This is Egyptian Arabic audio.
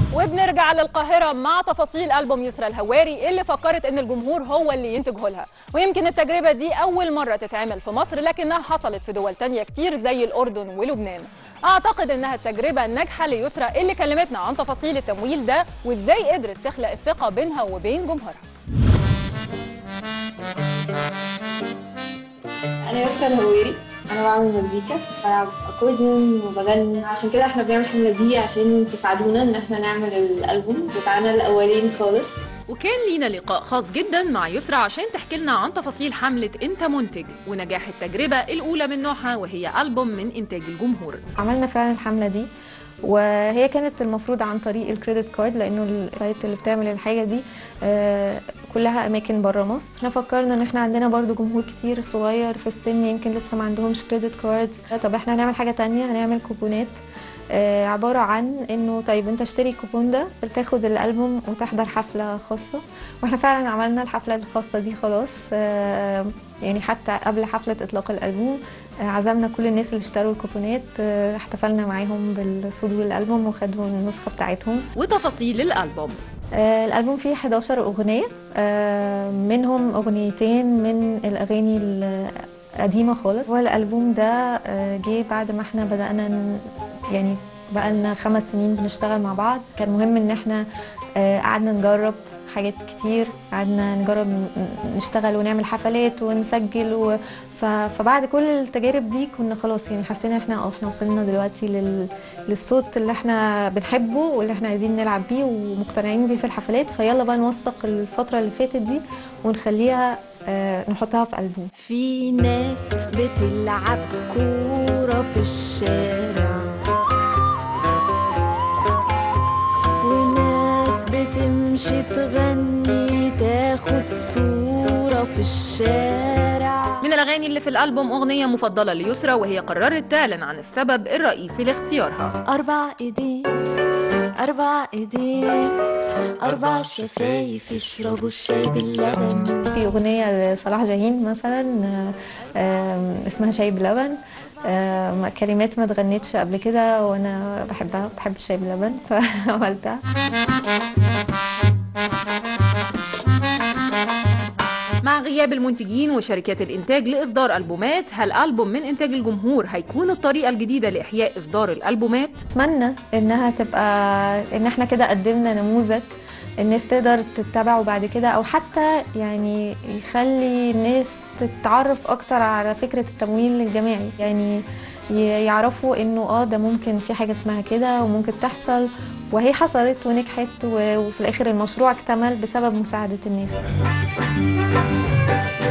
وبنرجع للقاهرة مع تفاصيل ألبوم يسرى الهواري اللي فكرت إن الجمهور هو اللي ينتجه لها ويمكن التجربة دي أول مرة تتعمل في مصر لكنها حصلت في دول تانية كتير زي الأردن ولبنان أعتقد إنها التجربة الناجحة ليسرى اللي كلمتنا عن تفاصيل التمويل ده وإزاي قدرت تخلق الثقة بينها وبين جمهورها انا يسرا الهويري انا بعمل مزيكا بلعب اكورديون وبغني عشان كده احنا بنعمل الحمله دي عشان تساعدونا ان احنا نعمل الالبوم بتاعنا الاولاني خالص وكان لينا لقاء خاص جدا مع يسرى عشان تحكي لنا عن تفاصيل حملة أنت منتج ونجاح التجربة الأولى من نوعها وهي ألبوم من إنتاج الجمهور عملنا فعلا الحملة دي وهي كانت المفروض عن طريق الكريدت كارد لانه السايت اللي بتعمل الحاجه دي آه، كلها اماكن بره مصر احنا فكرنا ان احنا عندنا برضو جمهور كتير صغير في السن يمكن لسه ما عندهمش كريدت كاردز طب احنا هنعمل حاجه تانية هنعمل كوبونات آه، عبارة عن انه طيب انت اشتري الكوبون ده تاخد الالبوم وتحضر حفلة خاصة واحنا فعلا عملنا الحفلة الخاصة دي خلاص آه، يعني حتى قبل حفلة اطلاق الالبوم آه، عزمنا كل الناس اللي اشتروا الكوبونات آه، احتفلنا معاهم بالصدور الالبوم وخدوا النسخة بتاعتهم وتفاصيل الألبوم آه، الألبوم فيه 11 أغنية آه، منهم أغنيتين من الأغاني القديمة خالص والألبوم ده آه، جه بعد ما احنا بدأنا ن- يعني بقالنا خمس سنين بنشتغل مع بعض كان مهم ان احنا آه، قعدنا نجرب حاجات كتير قعدنا نجرب ن- نشتغل ونعمل حفلات ونسجل و... ف... فبعد كل التجارب دي كنا خلاص يعني حسينا احنا اه احنا وصلنا دلوقتي لل... للصوت اللي احنا بنحبه واللي احنا عايزين نلعب بيه ومقتنعين بيه في الحفلات فيلا بقى نوثق الفترة اللي فاتت دي ونخليها آه، نحطها في ألبوم في ناس بتلعب كورة في الشارع وناس بتمشي تغني تاخد صورة في الشارع من الأغاني اللي في الألبوم أغنية مفضلة ليسرى وهي قررت تعلن عن السبب الرئيسي لاختيارها أربع إيدين أربع إيدين أربع شفايف يشربوا الشاي باللبن في أغنية لصلاح جاهين مثلا آه، آم، اسمها شاي بلبن آم، كلمات ما اتغنتش قبل كده وانا بحبها بحب الشاي بلبن فعملتها مع غياب المنتجين وشركات الإنتاج لإصدار ألبومات هل ألبوم من إنتاج الجمهور هيكون الطريقة الجديدة لإحياء إصدار الألبومات؟ اتمنى انها تبقى ان احنا كده قدمنا نموذج الناس تقدر تتبعه بعد كده او حتى يعني يخلي الناس تتعرف اكتر على فكرة التمويل الجماعي يعني ي- يعرفوا انه اه ده ممكن في حاجة اسمها كده وممكن تحصل وهي حصلت ونجحت و- وفي الاخر المشروع اكتمل بسبب مساعدة الناس